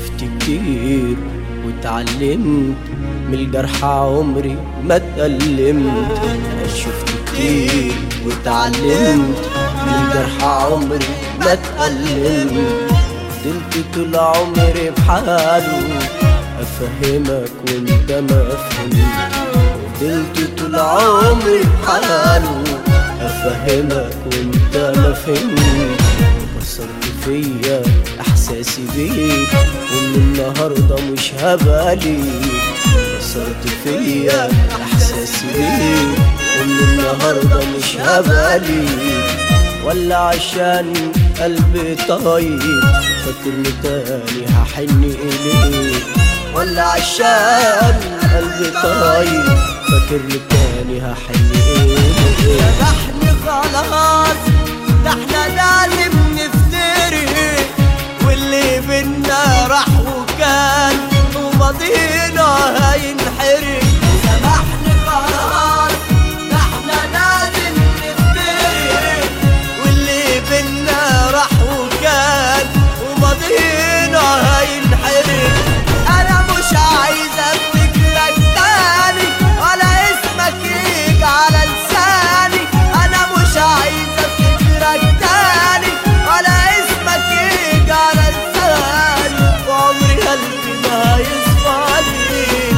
شفت كتير واتعلمت من الجرح عمري ما اتألمت انا شفت كتير واتعلمت من الجرح عمري ما اتألمت فضلت طول عمري بحاله افهمك وانت ما فهمت فضلت طول عمري بحاله افهمك وانت ما فهمت كسرت فيا احساسي بيك ومن النهارده مش هبالي كسرت فيا احساسي بيك ومن النهارده مش هبالي ولا عشان قلبي طايب فاكرني تاني هحن اليك ولا عشان قلبي طايب فاكرني تاني هحن اليك ذبحني خلاص ده احنا لازم نفترق واللي بينا راح وكان وماضينا هينحرق ذبحني خلاص ده احنا لازم نفترق واللي بينا راح وكان وماضينا هينحرق انا مش عايز افتكرك تاني ولا اسمك يجي على لساني انا مش عايز افتكرك تاني ولا اسمك يجي على لساني وعمري قلبي ما هيصفى ليك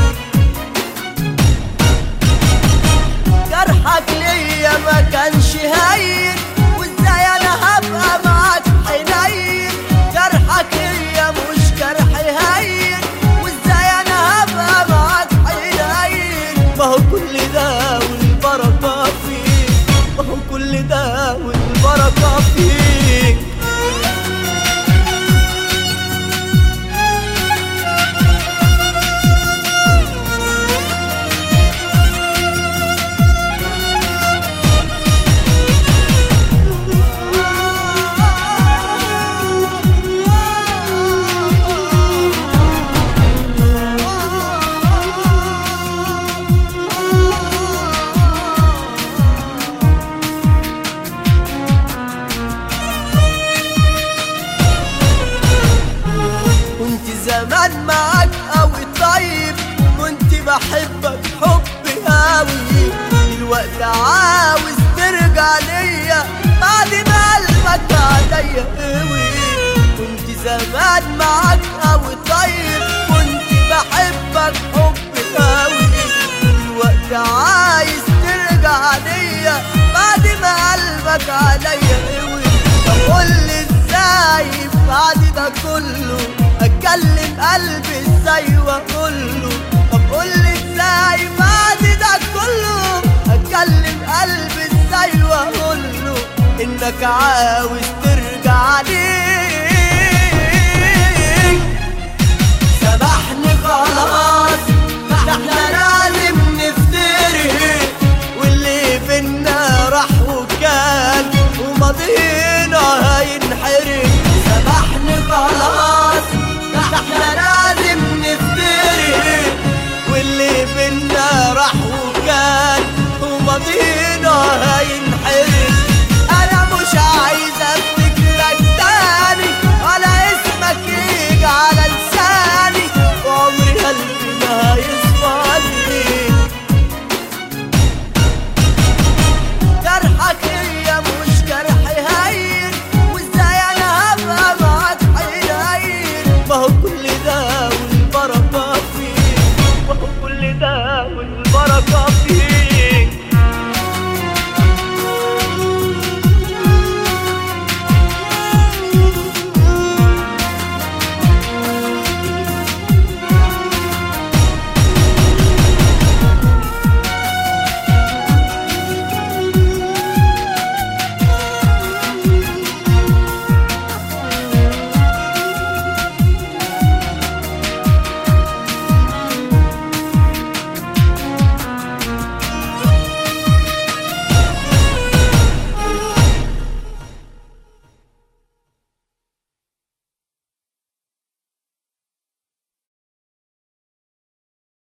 جرحك ليا ما كانش هين وازاي انا هبقى معاك حنين جرحك ليا مش جرح هين وازاي انا هبقى معاك حنين ما هو كل ده والبركة فيك ما هو كل ده والبركة فيك كنت زمان معاك قوي طيب كنت بحبك حب قوي دلوقتي عاوز ترجع ليا بعد ما قلبك عليا قوي كنت زمان معاك قوي طيب كنت بحبك حب قوي دلوقتي عايز ترجع ليا بعد ما قلبك عليا قوي طب قولي ازاي بعد ده كله اتكلم قلبي ازاي واقوله طب قولي ازاي بعد ده كله اتكلم قلبي ازاي واقوله انك عاوز ترجع ليه سبحني خلاص ده احنا لازم نفترق واللي بينا راح وكان وماضينا هينحرق سبحني خلاص ده احنا لازم نفترق واللي بينا راح وكان وماضينا هينحرق انا مش عايز افتكرك تاني ولا اسمك يجي على لساني وعمري قلبي ما هيصفى ليك جرحك هي مش جرح هين وازاي انا هبقى معاك حنين ما هو كل ده